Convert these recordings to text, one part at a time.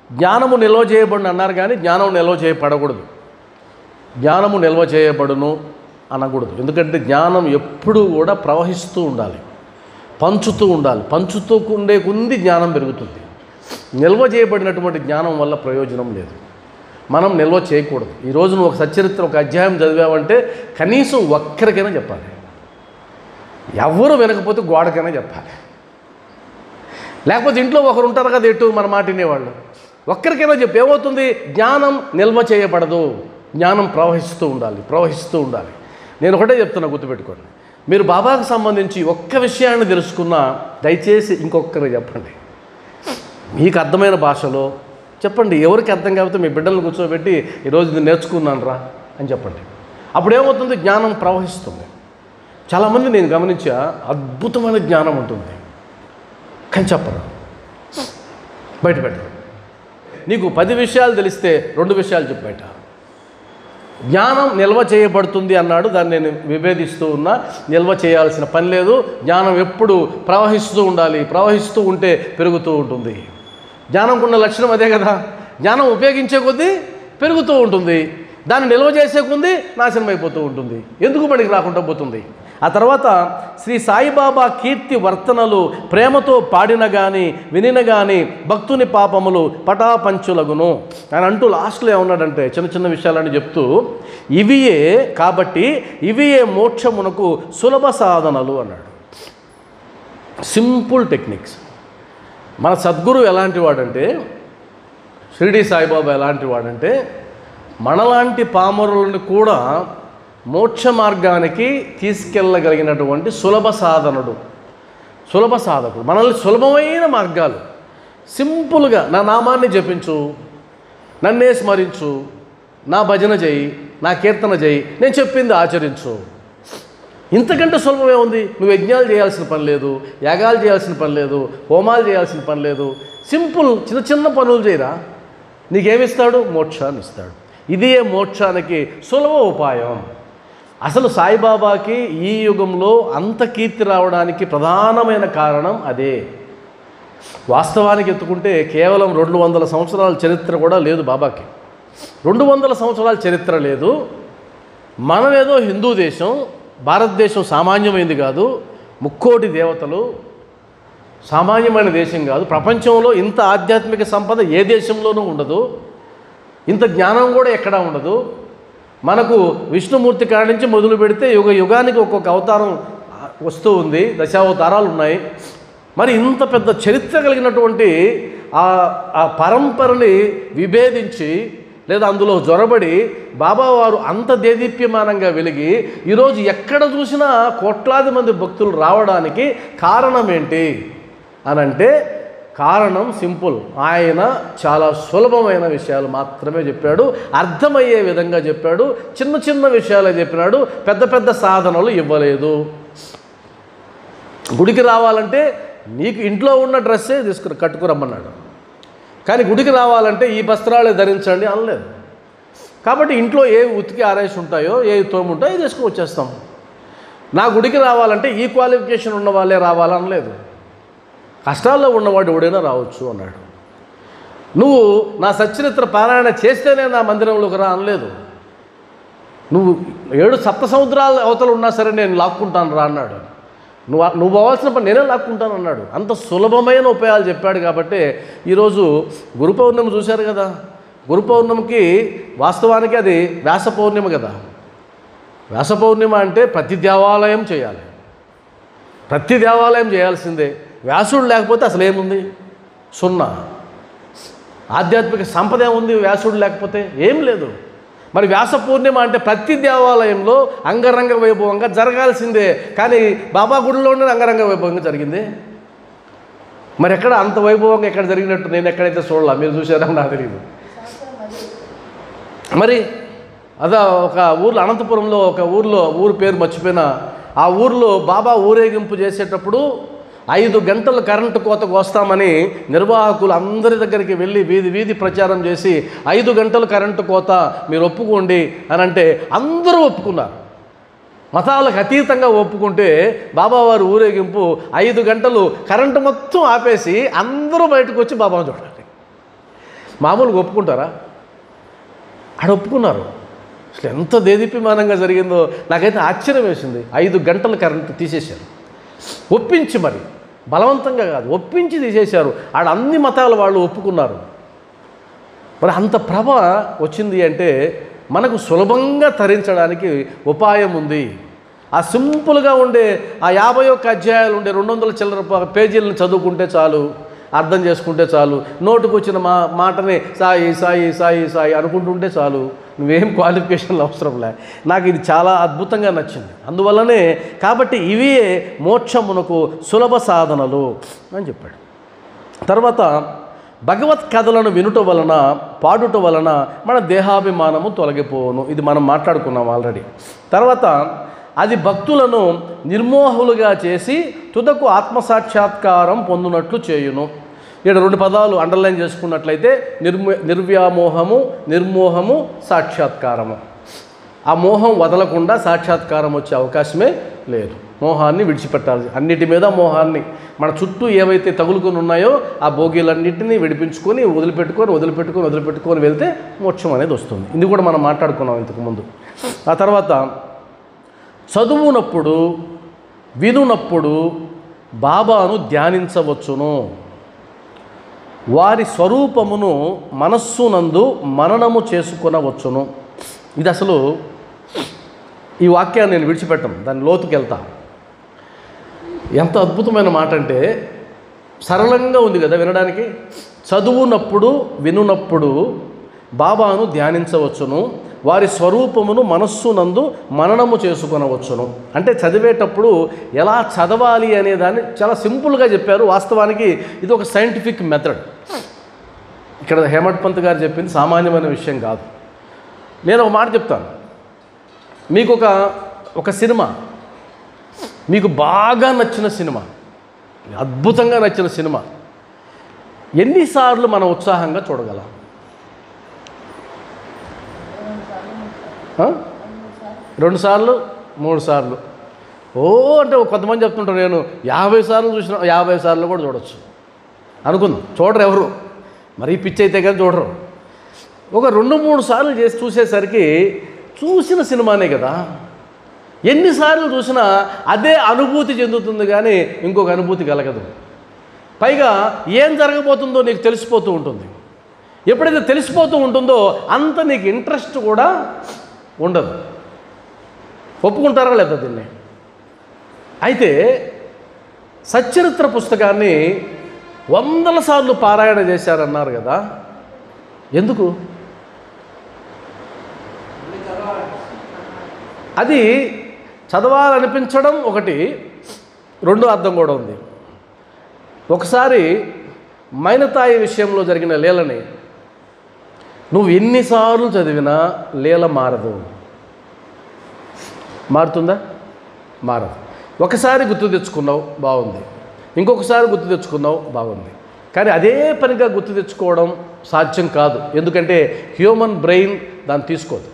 జ్ఞానము నిల్వ చేయబడిన అన్నారు కానీ జ్ఞానం నిల్వ చేయబడకూడదు జ్ఞానము నిల్వ చేయబడును అనకూడదు ఎందుకంటే జ్ఞానం ఎప్పుడూ కూడా ప్రవహిస్తూ ఉండాలి పంచుతూ ఉండాలి పంచుతూ ఉండే కొంది జ్ఞానం పెరుగుతుంది నిల్వ చేయబడినటువంటి జ్ఞానం వల్ల ప్రయోజనం లేదు మనం నిల్వ చేయకూడదు ఈరోజు నువ్వు ఒక సచరిత్ర ఒక అధ్యాయం చదివావంటే కనీసం ఒక్కరికైనా చెప్పాలి ఎవరు వినకపోతే గోడకైనా చెప్పాలి లేకపోతే ఇంట్లో ఒకరు ఉంటారు కదా ఎటు మన మాట వినేవాళ్ళు ఒక్కరికైనా చెప్పి ఏమవుతుంది జ్ఞానం నిల్వ చేయబడదు జ్ఞానం ప్రవహిస్తూ ఉండాలి ప్రవహిస్తూ ఉండాలి నేను ఒకటే చెప్తున్నా గుర్తుపెట్టుకోండి మీరు బాబాకు సంబంధించి ఒక్క విషయాన్ని తెలుసుకున్నా దయచేసి ఇంకొకరికి చెప్పండి మీకు అర్థమైన భాషలో చెప్పండి ఎవరికి అర్థం కాకపోతే మీ బిడ్డలను కూర్చోబెట్టి ఈరోజు ఇది నేర్చుకున్నాను రా అని చెప్పండి అప్పుడు ఏమవుతుంది జ్ఞానం ప్రవహిస్తుంది చాలామంది నేను గమనించా అద్భుతమైన జ్ఞానం ఉంటుంది కానీ చెప్పరు బయట పెట్టరు నీకు పది విషయాలు తెలిస్తే రెండు విషయాలు చెప్పు బయట జ్ఞానం నిల్వ చేయబడుతుంది అన్నాడు దాన్ని నేను విభేదిస్తూ ఉన్నా నిల్వ చేయాల్సిన పని లేదు జ్ఞానం ఎప్పుడు ప్రవహిస్తూ ఉండాలి ప్రవహిస్తూ ఉంటే పెరుగుతూ ఉంటుంది జ్ఞానంకున్న లక్షణం అదే కదా జ్ఞానం ఉపయోగించే కొద్దీ పెరుగుతూ ఉంటుంది దాన్ని నిల్వ చేసే కొద్దీ నాశనం అయిపోతూ ఉంటుంది ఎందుకు బడికి రాకుండా పోతుంది ఆ తర్వాత శ్రీ సాయిబాబా కీర్తి వర్తనలు ప్రేమతో పాడిన గాని వినిన గాని భక్తుని పాపములు పటాపంచులగును ఆయన అంటూ లాస్ట్లో ఏమన్నాడంటే చిన్న చిన్న విషయాలని చెప్తూ ఇవియే కాబట్టి ఇవియే మోక్షమునకు సులభ సాధనలు అన్నాడు సింపుల్ టెక్నిక్స్ మన సద్గురు ఎలాంటి వాడంటే షిరిడి సాయిబాబా ఎలాంటి వాడంటే మనలాంటి పామరులను కూడా మోక్ష మార్గానికి తీసుకెళ్ళగలిగినటువంటి సులభ సాధనుడు సులభ సాధకుడు మనల్ని సులభమైన మార్గాలు సింపుల్గా నా నామాన్ని జపించు నన్నే స్మరించు నా భజన చేయి నా కీర్తన చేయి నేను చెప్పింది ఆచరించు ఇంతకంటే సులభమే ఉంది నువ్వు యజ్ఞాలు చేయాల్సిన పని లేదు యాగాలు చేయాల్సిన పని లేదు హోమాలు చేయాల్సిన పని లేదు సింపుల్ చిన్న చిన్న పనులు చేయరా నీకేమిస్తాడు మోక్షాన్ని ఇస్తాడు ఇదే మోక్షానికి సులభ ఉపాయం అసలు సాయిబాబాకి ఈ యుగంలో అంత కీర్తి రావడానికి ప్రధానమైన కారణం అదే వాస్తవానికి ఎత్తుకుంటే కేవలం రెండు వందల సంవత్సరాల చరిత్ర కూడా లేదు బాబాకి రెండు వందల సంవత్సరాల చరిత్ర లేదు మనమేదో హిందూ దేశం భారతదేశం సామాన్యమైనది కాదు ముక్కోటి దేవతలు సామాన్యమైన దేశం కాదు ప్రపంచంలో ఇంత ఆధ్యాత్మిక సంపద ఏ దేశంలోనూ ఉండదు ఇంత జ్ఞానం కూడా ఎక్కడా ఉండదు మనకు విష్ణుమూర్తి కాడి నుంచి మొదలు పెడితే యుగ యుగానికి ఒక్కొక్క అవతారం వస్తూ ఉంది దశావతారాలు ఉన్నాయి మరి ఇంత పెద్ద చరిత్ర కలిగినటువంటి ఆ ఆ పరంపరని విభేదించి లేదా అందులో జొరబడి బాబావారు అంత దేదీప్యమానంగా వెలిగి ఈరోజు ఎక్కడ చూసినా కోట్లాది మంది భక్తులు రావడానికి కారణం ఏంటి అని అంటే కారణం సింపుల్ ఆయన చాలా సులభమైన విషయాలు మాత్రమే చెప్పాడు అర్థమయ్యే విధంగా చెప్పాడు చిన్న చిన్న విషయాలే చెప్పినాడు పెద్ద పెద్ద సాధనలు ఇవ్వలేదు గుడికి రావాలంటే నీకు ఇంట్లో ఉన్న డ్రెస్సే తీసుకుని కట్టుకురమ్మన్నాడు కానీ గుడికి రావాలంటే ఈ వస్త్రాలే ధరించండి అనలేదు కాబట్టి ఇంట్లో ఏ ఉతికి ఆరేసి ఉంటాయో ఏ తోము ఉంటాయో అవి తీసుకుని వచ్చేస్తాం నా గుడికి రావాలంటే ఈ క్వాలిఫికేషన్ ఉన్న వాళ్ళే రావాలనలేదు కష్టాల్లో ఉన్నవాడు ఎవడైనా రావచ్చు అన్నాడు నువ్వు నా సచరిత్ర పారాయణ చేస్తేనే నా మందిరంలోకి రా అనలేదు నువ్వు ఏడు సప్త సముద్రాల అవతల ఉన్నా సరే నేను లాక్కుంటాను రా అన్నాడు నువ్వు నువ్వు పోవాల్సిన పని నేనే లాక్కుంటాను అన్నాడు అంత సులభమైన ఉపాయాలు చెప్పాడు కాబట్టి ఈరోజు గురు పౌర్ణమి చూశారు కదా గురు పౌర్ణమికి వాస్తవానికి అది వ్యాస పౌర్ణిమ కదా వ్యాస పౌర్ణిమ అంటే ప్రతి దేవాలయం చేయాలి ప్రతి దేవాలయం చేయాల్సిందే వ్యాసుడు లేకపోతే అసలు ఏముంది సున్నా ఆధ్యాత్మిక సంపద ఏముంది వ్యాసుడు లేకపోతే ఏం లేదు మరి వ్యాస పూర్ణిమ అంటే ప్రతి దేవాలయంలో అంగరంగ వైభవంగా జరగాల్సిందే కానీ బాబా గుడిలోనే అంగరంగ వైభవంగా జరిగింది మరి ఎక్కడ అంత వైభవంగా ఎక్కడ జరిగినట్టు నేను ఎక్కడైతే చూడాల మీరు చూసారో నాకు తెలియదు మరి అదా ఒక ఊర్లో అనంతపురంలో ఒక ఊర్లో ఊరు పేరు మర్చిపోయిన ఆ ఊర్లో బాబా ఊరేగింపు చేసేటప్పుడు ఐదు గంటలు కరెంటు కోతకు వస్తామని నిర్వాహకులు అందరి దగ్గరికి వెళ్ళి వీధి వీధి ప్రచారం చేసి ఐదు గంటలు కరెంటు కోత మీరు ఒప్పుకోండి అని అంటే అందరూ ఒప్పుకున్నారు మతాలకు అతీతంగా ఒప్పుకుంటే బాబావారి ఊరేగింపు ఐదు గంటలు కరెంటు మొత్తం ఆపేసి అందరూ బయటకు వచ్చి బాబాను చూడాలి మామూలుగా ఒప్పుకుంటారా ఆడ ఒప్పుకున్నారు అసలు ఎంత దేదీప్యమానంగా జరిగిందో నాకైతే ఆశ్చర్యం వేసింది ఐదు గంటలు కరెంటు తీసేశారు ఒప్పించి మరి బలవంతంగా కాదు ఒప్పించి తీసేశారు ఆడ అన్ని మతాల వాళ్ళు ఒప్పుకున్నారు మరి అంత ప్రభ వచ్చింది అంటే మనకు సులభంగా తరించడానికి ఉపాయం ఉంది ఆ సింపుల్గా ఉండే ఆ యాభై ఒక్క అధ్యాయాలు ఉండే రెండు వందల చిల్లర ప- పేజీలను చదువుకుంటే చాలు అర్థం చేసుకుంటే చాలు నోటుకు వచ్చిన మా మాటని సాయి సాయి సాయి సాయి అనుకుంటుంటే చాలు నువ్వేం క్వాలిఫికేషన్లు అవసరం లే నాకు ఇది చాలా అద్భుతంగా నచ్చింది అందువల్లనే కాబట్టి ఇవే మోక్షమునకు సులభ సాధనలు అని చెప్పాడు తర్వాత భగవత్ కథలను వినుట వలన పాడుట వలన మన దేహాభిమానము తొలగిపోవును ఇది మనం మాట్లాడుకున్నాం ఆల్రెడీ తర్వాత అది భక్తులను నిర్మోహులుగా చేసి తుదకు ఆత్మసాక్షాత్కారం పొందునట్లు చేయును ఇక్కడ రెండు పదాలు అండర్లైన్ చేసుకున్నట్లయితే నిర్మ నిర్వ్యామోహము నిర్మోహము సాక్షాత్కారము ఆ మోహం వదలకుండా సాక్షాత్కారం వచ్చే అవకాశమే లేదు మోహాన్ని విడిచిపెట్టాలి అన్నిటి మీద మోహాన్ని మన చుట్టూ ఏవైతే తగులుకొని ఉన్నాయో ఆ భోగిలన్నింటినీ విడిపించుకొని వదిలిపెట్టుకొని వదిలిపెట్టుకొని వదిలిపెట్టుకొని వెళ్తే మోక్షం అనేది వస్తుంది ఇది కూడా మనం మాట్లాడుకున్నాం ఇంతకుముందు ఆ తర్వాత చదువునప్పుడు వినునప్పుడు బాబాను ధ్యానించవచ్చును వారి స్వరూపమును మనస్సునందు మననము చేసుకొనవచ్చును ఇది అసలు ఈ వాక్యాన్ని నేను విడిచిపెట్టను దాని లోతుకి వెళ్తా ఎంత అద్భుతమైన మాట అంటే సరళంగా ఉంది కదా వినడానికి చదువునప్పుడు వినునప్పుడు బాబాను ధ్యానించవచ్చును వారి స్వరూపమును మనస్సునందు మననము చేసుకొనవచ్చును అంటే చదివేటప్పుడు ఎలా చదవాలి అనే దాన్ని చాలా సింపుల్గా చెప్పారు వాస్తవానికి ఇది ఒక సైంటిఫిక్ మెథడ్ ఇక్కడ హేమట్ పంత్ గారు చెప్పింది సామాన్యమైన విషయం కాదు నేను ఒక మాట చెప్తాను మీకు ఒక ఒక సినిమా మీకు బాగా నచ్చిన సినిమా అద్భుతంగా నచ్చిన సినిమా ఎన్నిసార్లు మనం ఉత్సాహంగా చూడగలం ఆ? రెండు సార్లు మూడు సార్లు ఓ అంటే కొంతమంది చెప్తుంటారు నేను యాభై సార్లు చూసిన యాభై సార్లు కూడా చూడొచ్చు అనుకుందాం చూడరు ఎవరు మరీ పిచ్చి అయితే కానీ చూడరు ఒక రెండు మూడు సార్లు చేసి చూసేసరికి చూసిన సినిమానే కదా ఎన్నిసార్లు చూసినా అదే అనుభూతి చెందుతుంది కానీ ఇంకొక అనుభూతి కలగదు పైగా ఏం జరగబోతుందో నీకు తెలిసిపోతూ ఉంటుంది ఎప్పుడైతే తెలిసిపోతూ ఉంటుందో అంత నీకు ఇంట్రెస్ట్ కూడా ఉండదు ఒప్పుకుంటారా లేదా దీన్ని అయితే సచ్చరిత్ర పుస్తకాన్ని వందల సార్లు పారాయణ చేశారన్నారు కదా ఎందుకు అది చదవాలనిపించడం ఒకటి రెండో అర్థం కూడా ఉంది ఒకసారి మైనతాయి విషయంలో జరిగిన లీలని నువ్వు ఎన్నిసార్లు చదివినా లీల మారదు మారుతుందా మారదు ఒకసారి గుర్తు తెచ్చుకున్నావు బాగుంది ఇంకొకసారి గుర్తు తెచ్చుకున్నావు బాగుంది కానీ అదే పనిగా గుర్తు తెచ్చుకోవడం సాధ్యం కాదు ఎందుకంటే హ్యూమన్ బ్రెయిన్ దాన్ని తీసుకోదు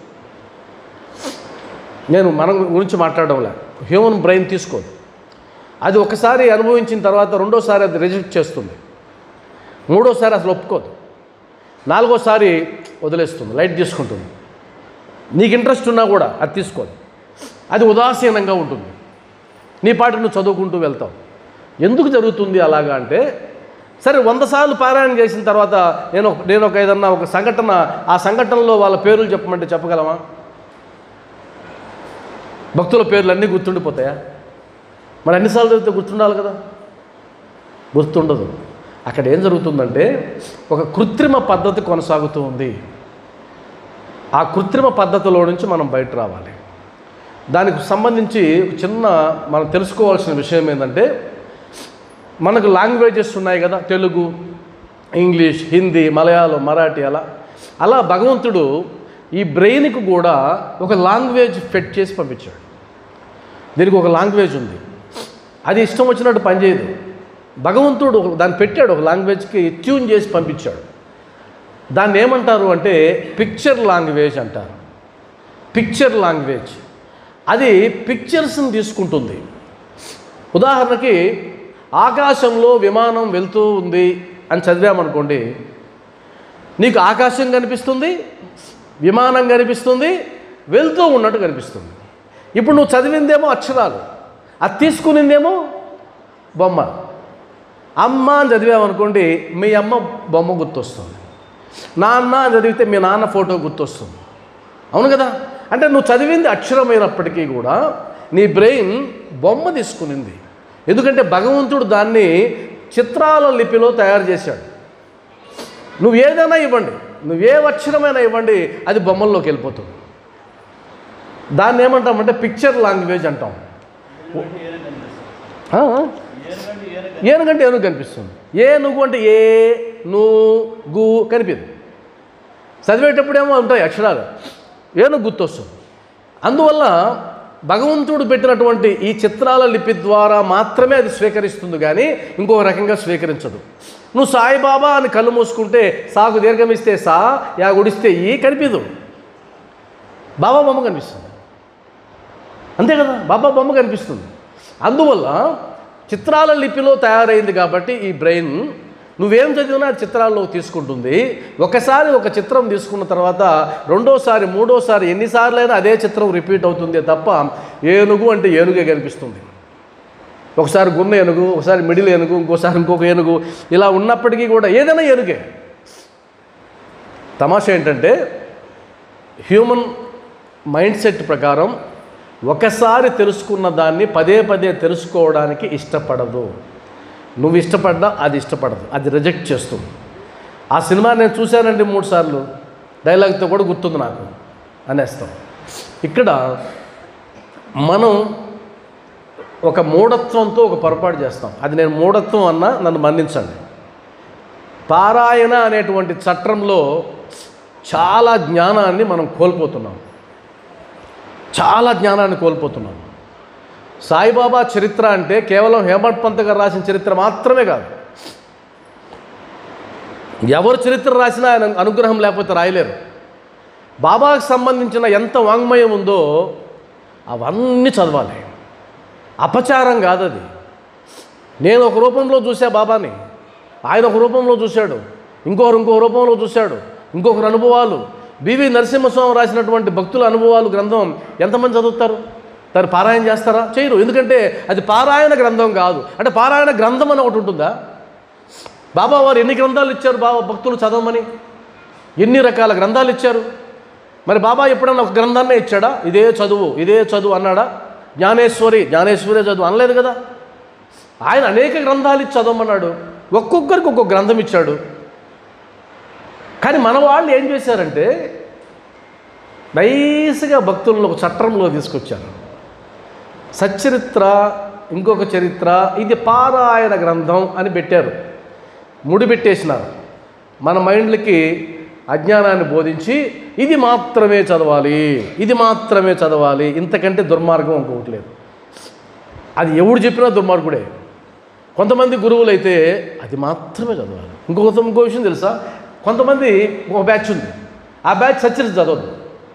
నేను మన గురించి మాట్లాడడంలే హ్యూమన్ బ్రెయిన్ తీసుకోదు అది ఒకసారి అనుభవించిన తర్వాత రెండోసారి అది రిజెక్ట్ చేస్తుంది మూడోసారి అసలు ఒప్పుకోదు నాలుగోసారి వదిలేస్తుంది లైట్ తీసుకుంటుంది నీకు ఇంట్రెస్ట్ ఉన్నా కూడా అది తీసుకోదు అది ఉదాసీనంగా ఉంటుంది నీ పాటి నువ్వు చదువుకుంటూ వెళ్తావు ఎందుకు జరుగుతుంది అలాగా అంటే సరే వంద సార్లు పారాయణ చేసిన తర్వాత నేను ఒక- నేను ఒక ఏదన్నా ఒక సంఘటన ఆ సంఘటనలో వాళ్ళ పేర్లు చెప్పమంటే చెప్పగలమా భక్తుల పేర్లు అన్నీ గుర్తుండిపోతాయా మరి అన్నిసార్లు చదివితే గుర్తుండాలి కదా గుర్తుండదు అక్కడ ఏం జరుగుతుందంటే ఒక కృత్రిమ పద్ధతి కొనసాగుతూ ఉంది ఆ కృత్రిమ పద్ధతిలో నుంచి మనం బయట రావాలి దానికి సంబంధించి ఒక చిన్న మనం తెలుసుకోవాల్సిన విషయం ఏంటంటే మనకు లాంగ్వేజెస్ ఉన్నాయి కదా తెలుగు ఇంగ్లీష్ హిందీ మలయాళం మరాఠీ అలా అలా భగవంతుడు ఈ బ్రెయిన్కి కూడా ఒక లాంగ్వేజ్ ఫెట్ చేసి పంపించాడు దీనికి ఒక లాంగ్వేజ్ ఉంది అది ఇష్టం వచ్చినట్టు పనిచేయదు భగవంతుడు ఒక- దాన్ని పెట్టాడు ఒక లాంగ్వేజ్కి ట్యూన్ చేసి పంపించాడు దాన్ని ఏమంటారు అంటే పిక్చర్ లాంగ్వేజ్ అంటారు పిక్చర్ లాంగ్వేజ్ అది పిక్చర్స్ని తీసుకుంటుంది ఉదాహరణకి ఆకాశంలో విమానం వెళ్తూ ఉంది అని చదివామనుకోండి నీకు ఆకాశం కనిపిస్తుంది విమానం కనిపిస్తుంది వెళ్తూ ఉన్నట్టు కనిపిస్తుంది ఇప్పుడు నువ్వు చదివిందేమో అక్షరాలు అది తీసుకునిందేమో బొమ్మ అమ్మ అని చదివామనుకోండి మీ అమ్మ బొమ్మ గుర్తొస్తుంది నాన్న అని చదివితే మీ నాన్న ఫోటో గుర్తొస్తుంది అవును కదా అంటే నువ్వు చదివింది అక్షరమైనప్పటికీ కూడా నీ బ్రెయిన్ బొమ్మ తీసుకునింది ఎందుకంటే భగవంతుడు దాన్ని చిత్రాల లిపిలో తయారు చేశాడు నువ్వు ఏదైనా ఇవ్వండి నువ్వు ఏ అక్షరమైనా ఇవ్వండి అది బొమ్మల్లోకి వెళ్ళిపోతుంది దాన్ని ఏమంటామంటే పిక్చర్ లాంగ్వేజ్ అంటాం ఆ? ఏనుగంటే ఏనుగు కనిపిస్తుంది ఏనుగు అంటే ఏ ను గు కనిపించదు చదివేటప్పుడేమో ఉంటాయి అక్షరాలు ఏనుగు గుర్తొస్తుంది అందువల్ల భగవంతుడు పెట్టినటువంటి ఈ చిత్రాల లిపి ద్వారా మాత్రమే అది స్వీకరిస్తుంది కానీ ఇంకొక రకంగా స్వీకరించదు నువ్వు సాయిబాబా అని కళ్ళు మూసుకుంటే సాగు దీర్ఘమిస్తే సా యా గుడిస్తే ఈ కనిపించదు బాబా బొమ్మ కనిపిస్తుంది అంతే కదా బాబా బొమ్మ కనిపిస్తుంది అందువల్ల చిత్రాల లిపిలో తయారైంది కాబట్టి ఈ బ్రెయిన్ నువ్వేం చదివినా అది చిత్రాల్లో తీసుకుంటుంది ఒకసారి ఒక చిత్రం తీసుకున్న తర్వాత రెండోసారి మూడోసారి ఎన్నిసార్లైనా అదే చిత్రం రిపీట్ అవుతుంది తప్ప ఏనుగు అంటే ఏనుగే కనిపిస్తుంది ఒకసారి గున్న ఏనుగు ఒకసారి మిడిల్ ఏనుగు ఇంకోసారి ఇంకొక ఏనుగు ఇలా ఉన్నప్పటికీ కూడా ఏదైనా ఏనుగే తమాషా ఏంటంటే హ్యూమన్ మైండ్ సెట్ ప్రకారం ఒకసారి తెలుసుకున్న దాన్ని పదే పదే తెలుసుకోవడానికి ఇష్టపడదు నువ్వు ఇష్టపడ్డా అది ఇష్టపడదు అది రిజెక్ట్ చేస్తుంది ఆ సినిమా నేను చూశానండి మూడు సార్లు డైలాగ్తో కూడా గుర్తుంది నాకు అనేస్తాం ఇక్కడ మనం ఒక మూఢత్వంతో ఒక పొరపాటు చేస్తాం అది నేను మూఢత్వం అన్నా నన్ను మన్నించండి పారాయణ అనేటువంటి చట్రంలో చాలా జ్ఞానాన్ని మనం కోల్పోతున్నాం చాలా జ్ఞానాన్ని కోల్పోతున్నాం సాయిబాబా చరిత్ర అంటే కేవలం హేమంత్ పంత్ గారు రాసిన చరిత్ర మాత్రమే కాదు ఎవరు చరిత్ర రాసినా ఆయన అనుగ్రహం లేకపోతే రాయలేరు బాబాకు సంబంధించిన ఎంత వాంగ్మయం ఉందో అవన్నీ చదవాలి అపచారం కాదు అది నేను ఒక రూపంలో చూసా బాబాని ఆయన ఒక రూపంలో చూశాడు ఇంకొకరు ఇంకో రూపంలో చూశాడు ఇంకొకరు అనుభవాలు బివి నరసింహస్వామి రాసినటువంటి భక్తుల అనుభవాలు గ్రంథం ఎంతమంది చదువుతారు దాన్ని పారాయణ చేస్తారా చేయరు ఎందుకంటే అది పారాయణ గ్రంథం కాదు అంటే పారాయణ గ్రంథం అని ఒకటి ఉంటుందా బాబా వారు ఎన్ని గ్రంథాలు ఇచ్చారు బాబా భక్తులు చదవమని ఎన్ని రకాల గ్రంథాలు ఇచ్చారు మరి బాబా ఎప్పుడన్నా ఒక గ్రంథాన్నే ఇచ్చాడా ఇదే చదువు ఇదే చదువు అన్నాడా జ్ఞానేశ్వరి జ్ఞానేశ్వరి చదువు అనలేదు కదా ఆయన అనేక గ్రంథాలు ఇచ్చి చదవమన్నాడు ఒక్కొక్కరికి ఒక్కొక్క గ్రంథం ఇచ్చాడు కానీ మన వాళ్ళు ఏం చేశారంటే నైస్గా భక్తులను ఒక చట్రంలో తీసుకొచ్చారు సచ్చరిత్ర ఇంకొక చరిత్ర ఇది పారాయణ గ్రంథం అని పెట్టారు ముడిపెట్టేసినారు మన మైండ్లకి అజ్ఞానాన్ని బోధించి ఇది మాత్రమే చదవాలి ఇది మాత్రమే చదవాలి ఇంతకంటే దుర్మార్గం ఇంకొకటి లేదు అది ఎవడు చెప్పినా దుర్మార్గుడే కొంతమంది గురువులు అయితే అది మాత్రమే చదవాలి ఇంకొక ఇంకో విషయం తెలుసా కొంతమంది ఒక బ్యాచ్ ఉంది ఆ బ్యాచ్ సచ్చరిత్ర చదవద్దు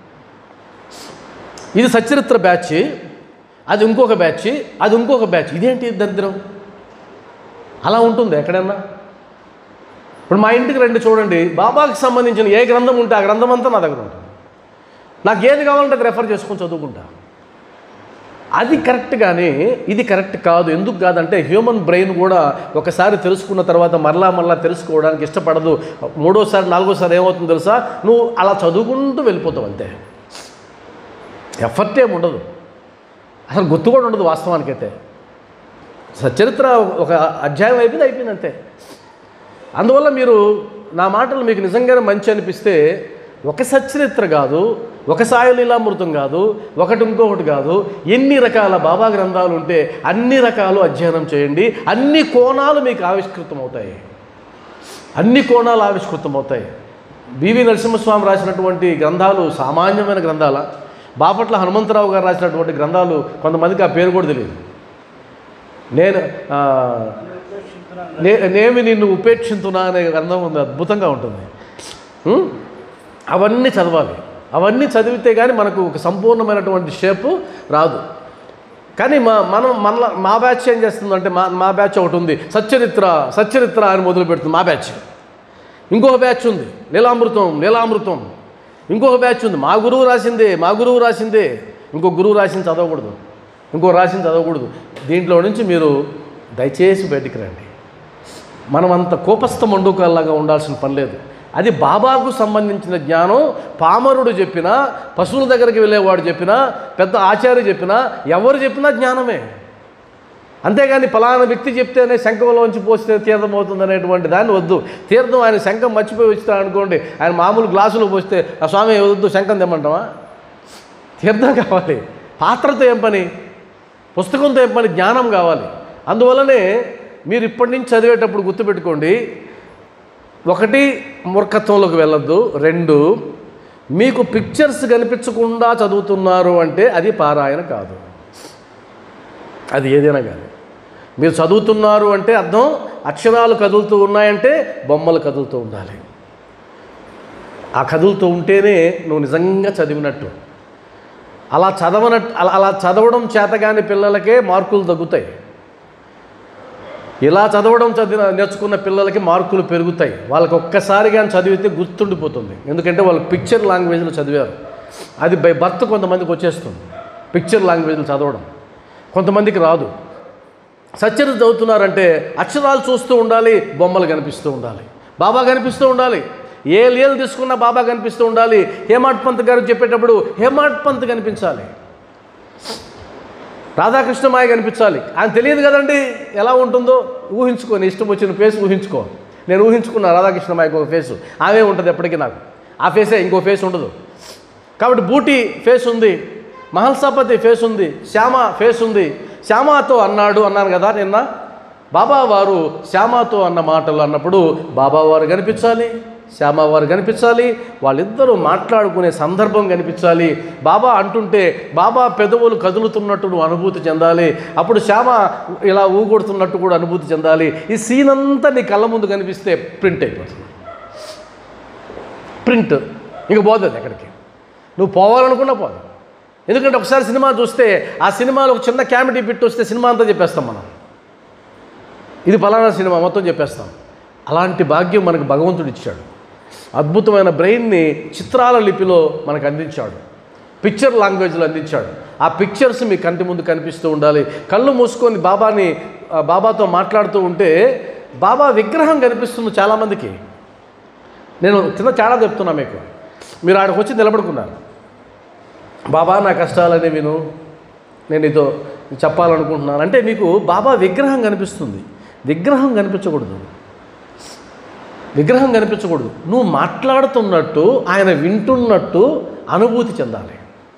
ఇది సచ్చరిత్ర బ్యాచ్ అది ఇంకొక బ్యాచ్ అది ఇంకొక బ్యాచ్ ఇదేంటి దరిద్రం అలా ఉంటుంది ఎక్కడన్నా ఇప్పుడు మా ఇంటికి రండి చూడండి బాబాకి సంబంధించిన ఏ గ్రంథం ఉంటే ఆ గ్రంథం అంతా నా దగ్గర ఉంటుంది నాకు ఏది కావాలంటే అది రెఫర్ చేసుకొని చదువుకుంటా అది కరెక్ట్ కానీ ఇది కరెక్ట్ కాదు ఎందుకు కాదంటే హ్యూమన్ బ్రెయిన్ కూడా ఒకసారి తెలుసుకున్న తర్వాత మరలా మరలా తెలుసుకోవడానికి ఇష్టపడదు మూడోసారి నాలుగోసారి ఏమవుతుందో తెలుసా నువ్వు అలా చదువుకుంటూ వెళ్ళిపోతావు అంతే ఎఫర్ట్ ఏమి ఉండదు అసలు గుర్తు కూడా ఉండదు వాస్తవానికైతే చరిత్ర ఒక అధ్యాయం అయిపోయింది అయిపోయింది అంతే అందువల్ల మీరు నా మాటలు మీకు నిజంగానే మంచి అనిపిస్తే ఒక సచరిత్ర కాదు ఒక సాయలీలామృతం కాదు ఒకటి ఇంకొకటి కాదు ఎన్ని రకాల బాబా గ్రంథాలు ఉంటే అన్ని రకాలు అధ్యయనం చేయండి అన్ని కోణాలు మీకు ఆవిష్కృతం అవుతాయి అన్ని కోణాలు ఆవిష్కృతం అవుతాయి బివి నరసింహస్వామి రాసినటువంటి గ్రంథాలు సామాన్యమైన గ్రంథాల బాపట్ల హనుమంతరావు గారు రాసినటువంటి గ్రంథాలు కొంతమందికి ఆ పేరు కూడా తెలియదు నేను ఆ, నే నేమి నిన్ను ఉపేక్షించునా అనే గ్రంథం ఉంది అద్భుతంగా ఉంటుంది ఉం? అవన్నీ చదవాలి అవన్నీ చదివితే కానీ మనకు ఒక సంపూర్ణమైనటువంటి షేపు రాదు కానీ మా మనం మన మా బ్యాచ్ ఏం చేస్తుందంటే మా మా బ్యాచ్ ఒకటి ఉంది సచ్చరిత్ర సచ్చరిత్ర అని మొదలు పెడుతుంది మా బ్యాచ్ ఇంకొక బ్యాచ్ ఉంది లీలామృతం లీలామృతం ఇంకొక బ్యాచ్ ఉంది మా గురువు రాసిందే మా గురువు రాసిందే ఇంకో గురువు రాసింది చదవకూడదు ఇంకో రాసింది చదవకూడదు దీంట్లో నుంచి మీరు దయచేసి బయటికి రండి మనం అంత కోపస్థ మండుకల్లాగా ఉండాల్సిన పని లేదు అది బాబాకు సంబంధించిన జ్ఞానం పామరుడు చెప్పినా పశువుల దగ్గరికి వెళ్ళేవాడు చెప్పినా పెద్ద ఆచార్య చెప్పినా ఎవరు చెప్పినా జ్ఞానమే అంతేగాని ఫలానా వ్యక్తి చెప్తేనే శంఖంలోంచి పోస్తే తీర్థం అవుతుంది అనేటువంటి దాన్ని వద్దు తీర్థం ఆయన శంఖం మర్చిపోయి వచ్చినాడు అనుకోండి ఆయన మామూలు గ్లాసులో పోస్తే ఆ స్వామి వద్దు శంఖం తెమ్మంటావా తీర్థం కావాలి పాత్రతో ఏం పని పుస్తకంతో ఏం పని జ్ఞానం కావాలి అందువల్లనే మీరు ఇప్పటి నుంచి చదివేటప్పుడు గుర్తుపెట్టుకోండి ఒకటి మూర్ఖత్వంలోకి వెళ్ళొద్దు రెండు మీకు పిక్చర్స్ కనిపించకుండా చదువుతున్నారు అంటే అది పారాయణ కాదు అది ఏదైనా కానీ మీరు చదువుతున్నారు అంటే అర్థం అక్షరాలు కదులుతూ ఉన్నాయంటే బొమ్మలు కదులుతూ ఉండాలి ఆ కదులుతూ ఉంటేనే నువ్వు నిజంగా చదివినట్టు అలా చదవనట్టు అలా అలా చదవడం చేతగాని పిల్లలకే మార్కులు తగ్గుతాయి ఇలా చదవడం చదివిన నేర్చుకున్న పిల్లలకి మార్కులు పెరుగుతాయి వాళ్ళకి ఒక్కసారి కానీ చదివితే గుర్తుండిపోతుంది ఎందుకంటే వాళ్ళు పిక్చర్ లాంగ్వేజ్లో చదివారు అది బై బర్త్ కొంతమందికి వచ్చేస్తుంది పిక్చర్ లాంగ్వేజ్లో చదవడం కొంతమందికి రాదు సత్యత చదువుతున్నారంటే అక్షరాలు చూస్తూ ఉండాలి బొమ్మలు కనిపిస్తూ ఉండాలి బాబా కనిపిస్తూ ఉండాలి ఏ లీలు తీసుకున్నా బాబా కనిపిస్తూ ఉండాలి హేమాడ్ పంత్ గారు చెప్పేటప్పుడు హేమాడ్ పంత్ కనిపించాలి రాధాకృష్ణమాయ కనిపించాలి ఆయన తెలియదు కదండి ఎలా ఉంటుందో ఊహించుకో నీ ఇష్టం వచ్చిన ఫేస్ ఊహించుకో నేను ఊహించుకున్నా రాధాకృష్ణమాయకు ఒక ఫేసు ఆమె ఉంటుంది ఎప్పటికీ నాకు ఆ ఫేసే ఇంకో ఫేస్ ఉండదు కాబట్టి బూటి ఫేస్ ఉంది మహల్సాపతి ఫేస్ ఉంది శ్యామ ఫేస్ ఉంది శ్యామాతో అన్నాడు అన్నాను కదా నిన్న బాబా వారు శ్యామాతో అన్న మాటలు అన్నప్పుడు బాబా వారు కనిపించాలి శ్యామ వారు కనిపించాలి వాళ్ళిద్దరూ మాట్లాడుకునే సందర్భం కనిపించాలి బాబా అంటుంటే బాబా పెదవులు కదులుతున్నట్టు నువ్వు అనుభూతి చెందాలి అప్పుడు శ్యామ ఇలా ఊగొడుతున్నట్టు కూడా అనుభూతి చెందాలి ఈ సీన్ అంతా నీ కళ్ళ ముందు కనిపిస్తే ప్రింట్ అయిపోతుంది ప్రింట్ ఇంక పోతుంది ఎక్కడికి నువ్వు పోవాలనుకున్నా పోదు ఎందుకంటే ఒకసారి సినిమా చూస్తే ఆ సినిమాలో ఒక చిన్న క్యామిటీ బిట్ వస్తే సినిమా అంతా చెప్పేస్తాం మనం ఇది ఫలానా సినిమా మొత్తం చెప్పేస్తాం అలాంటి భాగ్యం మనకు భగవంతుడు ఇచ్చాడు అద్భుతమైన బ్రెయిన్ని చిత్రాల లిపిలో మనకు అందించాడు పిక్చర్ లాంగ్వేజ్లో అందించాడు ఆ పిక్చర్స్ మీ కంటి ముందు కనిపిస్తూ ఉండాలి కళ్ళు మూసుకొని బాబాని ఆ, బాబాతో మాట్లాడుతూ ఉంటే బాబా విగ్రహం కనిపిస్తుంది చాలామందికి నేను చిన్న తేడా చెప్తున్నా మీకు మీరు ఆడికి వచ్చి నిలబడుకున్నారు బాబా నా కష్టాలని విను నేను ఇదో చెప్పాలనుకుంటున్నాను అంటే మీకు బాబా విగ్రహం కనిపిస్తుంది విగ్రహం కనిపించకూడదు విగ్రహం కనిపించకూడదు నువ్వు మాట్లాడుతున్నట్టు ఆయన వింటున్నట్టు అనుభూతి చెందాలి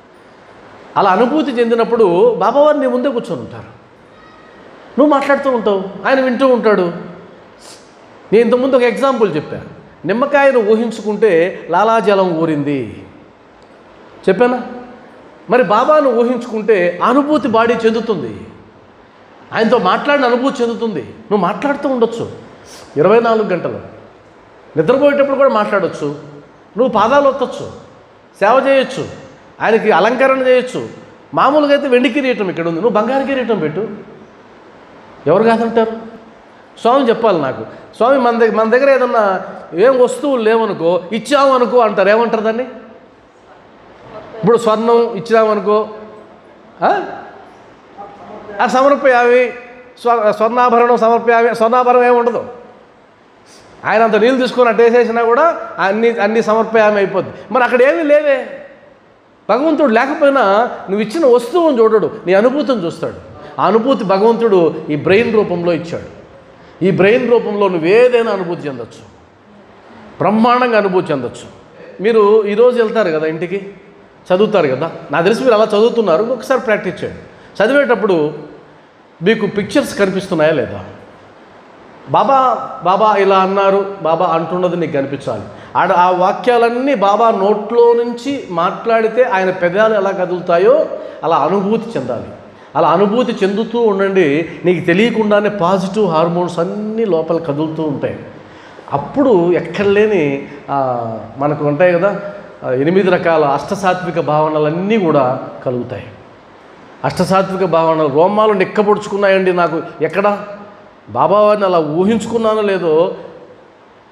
అలా అనుభూతి చెందినప్పుడు బాబావారు నీ ముందే కూర్చొని ఉంటారు నువ్వు మాట్లాడుతూ ఉంటావు ఆయన వింటూ ఉంటాడు నేను ఇంతకుముందు ఒక ఎగ్జాంపుల్ చెప్పా నిమ్మకాయను ఊహించుకుంటే లాలాజలం ఊరింది చెప్పానా మరి బాబాను ఊహించుకుంటే అనుభూతి బాడీ చెందుతుంది ఆయనతో మాట్లాడిన అనుభూతి చెందుతుంది నువ్వు మాట్లాడుతూ ఉండొచ్చు ఇరవై నాలుగు గంటలు నిద్రపోయేటప్పుడు కూడా మాట్లాడొచ్చు నువ్వు పాదాలు ఒత్తొచ్చు సేవ చేయొచ్చు ఆయనకి అలంకరణ చేయొచ్చు మామూలుగా అయితే వెండి కిరీటం ఇక్కడ ఉంది నువ్వు బంగారు కిరీటం పెట్టు ఎవరు కాదంటారు స్వామి చెప్పాలి నాకు స్వామి మన దగ్గర మన దగ్గర ఏదన్నా ఏం వస్తువులు లేవనుకో ఇచ్చాము అనుకో అంటారు ఏమంటారు దాన్ని ఇప్పుడు స్వర్ణం ఇచ్చినామనుకో ఆ? ఆ సమర్పయామి స్వ స్వర్ణాభరణం సమర్పయామి స్వర్ణాభరణం ఏమి ఉండదు ఆయన అంత నీళ్ళు తీసుకొని అటు వేసేసినా కూడా అన్ని అన్ని సమర్పయామి అయిపోద్ది మరి అక్కడ ఏమీ లేవే భగవంతుడు లేకపోయినా నువ్వు ఇచ్చిన వస్తువుని చూడడు నీ అనుభూతిని చూస్తాడు ఆ అనుభూతి భగవంతుడు ఈ బ్రెయిన్ రూపంలో ఇచ్చాడు ఈ బ్రెయిన్ రూపంలో నువ్వు ఏదైనా అనుభూతి చెందొచ్చు బ్రహ్మాండంగా అనుభూతి చెందొచ్చు మీరు ఈరోజు వెళ్తారు కదా ఇంటికి చదువుతారు కదా నాకు తెలిసి మీరు అలా చదువుతున్నారు ఒకసారి ప్రాక్టీస్ చేయండి చదివేటప్పుడు మీకు పిక్చర్స్ కనిపిస్తున్నాయా లేదా బాబా బాబా ఇలా అన్నారు బాబా అంటున్నది నీకు కనిపించాలి ఆడ ఆ వాక్యాలన్నీ బాబా నోట్లో నుంచి మాట్లాడితే ఆయన పెదాలు ఎలా కదులుతాయో అలా అనుభూతి చెందాలి అలా అనుభూతి చెందుతూ ఉండండి నీకు తెలియకుండానే పాజిటివ్ హార్మోన్స్ అన్నీ లోపల కదులుతూ ఉంటాయి అప్పుడు ఎక్కడ లేని ఆ, మనకు ఉంటాయి కదా ఆ, ఎనిమిది రకాల అష్టసాత్విక భావనలన్నీ కూడా కలుగుతాయి అష్టసాత్విక భావనలు రోమాలు నిక్కబొడుచుకున్నాయండి నాకు ఎక్కడ బాబావారిని అలా ఊహించుకున్నానో లేదో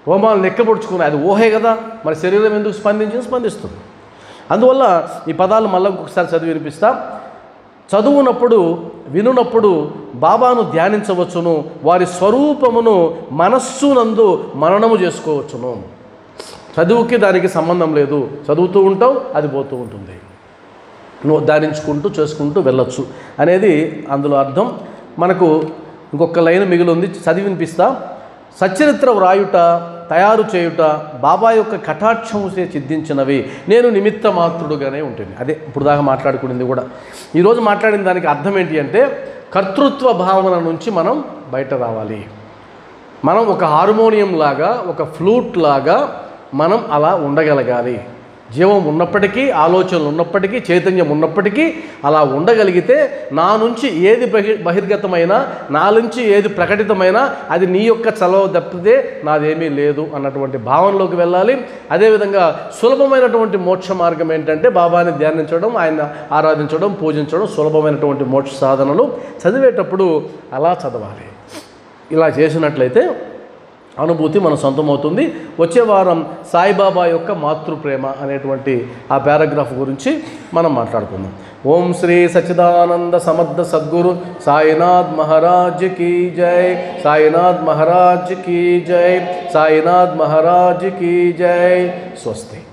హోమాలు నెక్కబుడుచుకుని అది ఊహే కదా మరి శరీరం ఎందుకు స్పందించింది స్పందిస్తుంది అందువల్ల ఈ పదాలు మళ్ళీ ఇంకొకసారి చదివి వినిపిస్తా చదువునప్పుడు వినునప్పుడు బాబాను ధ్యానించవచ్చును వారి స్వరూపమును మనస్సునందు మననము చేసుకోవచ్చును చదువుకి దానికి సంబంధం లేదు చదువుతూ ఉంటావు అది పోతూ ఉంటుంది నువ్వు ధ్యానించుకుంటూ చేసుకుంటూ వెళ్ళొచ్చు అనేది అందులో అర్థం మనకు ఇంకొక లైన్ మిగిలి ఉంది చదివి వినిపిస్తా సచరిత్ర వ్రాయుట తయారు చేయుట బాబా యొక్క కటాక్షముసే చిద్దించినవి నేను నిమిత్త మాత్రుడుగానే ఉంటుంది అదే ఇప్పుడు దాకా మాట్లాడుకునేది కూడా ఈరోజు మాట్లాడిన దానికి అర్థం ఏంటి అంటే కర్తృత్వ భావన నుంచి మనం బయట రావాలి మనం ఒక హార్మోనియం లాగా ఒక ఫ్లూట్ లాగా మనం అలా ఉండగలగాలి జీవం ఉన్నప్పటికీ ఆలోచనలు ఉన్నప్పటికీ చైతన్యం ఉన్నప్పటికీ అలా ఉండగలిగితే నా నుంచి ఏది బహి బహిర్గతమైనా నా నుంచి ఏది ప్రకటితమైనా అది నీ యొక్క చలవ తప్పితే నాదేమీ లేదు అన్నటువంటి భావనలోకి వెళ్ళాలి అదేవిధంగా సులభమైనటువంటి మోక్ష మార్గం ఏంటంటే బాబాని ధ్యానించడం ఆయన ఆరాధించడం పూజించడం సులభమైనటువంటి మోక్ష సాధనలు చదివేటప్పుడు అలా చదవాలి ఇలా చేసినట్లయితే అనుభూతి మన సొంతమవుతుంది వచ్చే వారం సాయిబాబా యొక్క మాతృప్రేమ అనేటువంటి ఆ పారాగ్రాఫ్ గురించి మనం మాట్లాడుకుందాం ఓం శ్రీ సచ్చిదానంద సమర్థ సద్గురు సాయినాథ్ మహారాజ్ కీ జై సాయినాథ్ మహారాజ్ కీ జై సాయినాథ్ మహారాజ్ కీ జై స్వస్తి